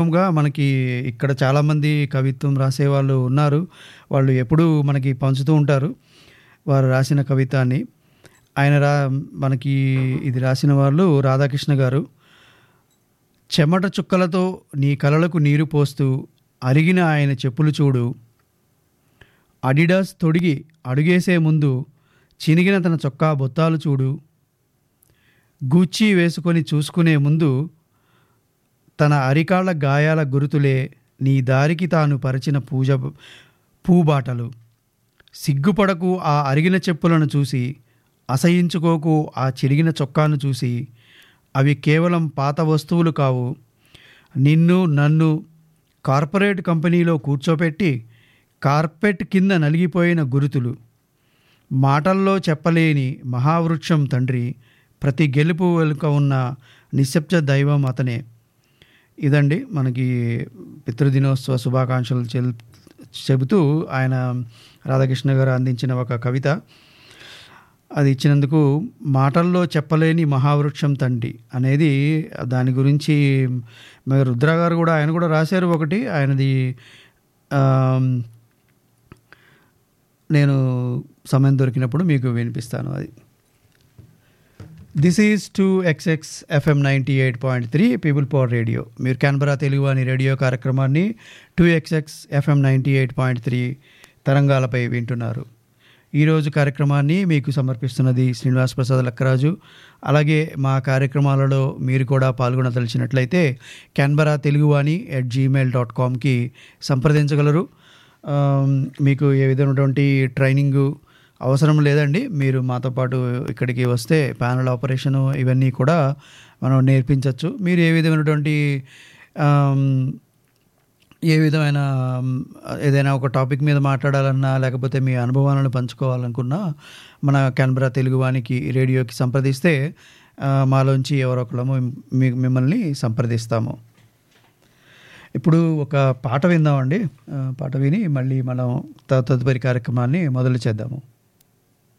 గా మనకి ఇక్కడ చాలామంది కవిత్వం రాసేవాళ్ళు ఉన్నారు వాళ్ళు ఎప్పుడూ మనకి పంచుతూ ఉంటారు వారు రాసిన కవితాన్ని ఆయన రా మనకి ఇది రాసిన వాళ్ళు రాధాకృష్ణ గారు చెమట చుక్కలతో నీ కలలకు నీరు పోస్తూ అరిగిన ఆయన చెప్పులు చూడు అడిడాస్ తొడిగి అడుగేసే ముందు చినిగిన తన చొక్కా బొత్తాలు చూడు గూచ్చి వేసుకొని చూసుకునే ముందు తన అరికాళ్ళ గాయాల గురుతులే నీ దారికి తాను పరిచిన పూజ పూబాటలు సిగ్గుపడకు ఆ అరిగిన చెప్పులను చూసి అసహించుకోకు ఆ చిరిగిన చొక్కాను చూసి అవి కేవలం పాత వస్తువులు కావు నిన్ను నన్ను కార్పొరేట్ కంపెనీలో కూర్చోపెట్టి కార్పెట్ కింద నలిగిపోయిన గురుతులు మాటల్లో చెప్పలేని మహావృక్షం తండ్రి ప్రతి గెలుపు వెనుక ఉన్న నిశ్శబ్ద దైవం అతనే ఇదండి మనకి పితృదినోత్సవ శుభాకాంక్షలు చెల్ చెబుతూ ఆయన రాధాకృష్ణ గారు అందించిన ఒక కవిత అది ఇచ్చినందుకు మాటల్లో చెప్పలేని మహావృక్షం తండ్రి అనేది దాని గురించి మరి రుద్ర గారు కూడా ఆయన కూడా రాశారు ఒకటి ఆయనది ఆమ్, నేను సమయం దొరికినప్పుడు మీకు వినిపిస్తాను అది this is two X X FM ninety eight point three people power radio మీరు కెన్బరా తెలుగు అని రేడియో కార్యక్రమాన్ని two X X FM ninety eight point three తరంగాలపై వింటున్నారు ఈరోజు కార్యక్రమాన్ని మీకు సమర్పిస్తున్నది శ్రీనివాస్ ప్రసాద్ లక్కరాజు అలాగే మా కార్యక్రమాలలో మీరు కూడా పాల్గొనదలిచినట్లయితే Canberra Teluguvani at Gmail dot కామ్కి సంప్రదించగలరు ఆమ్, మీకు ఏ విధమైనటువంటి ట్రైనింగు అవసరం లేదండి మీరు మాతో పాటు ఇక్కడికి వస్తే ప్యానల్ ఆపరేషను ఇవన్నీ కూడా మనం నేర్పించవచ్చు మీరు ఏ విధమైనటువంటి ఆమ్, ఏ విధమైన ఆమ్, ఏదైనా ఒక టాపిక్ మీద మాట్లాడాలన్నా లేకపోతే మీ అనుభవాలను పంచుకోవాలనుకున్నా మన కెన్బరా తెలుగు వానికి రేడియోకి సంప్రదిస్తే ఆ, మాలోంచి ఎవరో ఒకళ్ళము మీ మిమ్మల్ని సంప్రదిస్తాము ఇప్పుడు ఒక పాట విందామండి ఆ, పాట విని మళ్ళీ మనం త- తదుపరి కార్యక్రమాన్ని మొదలు చేద్దాము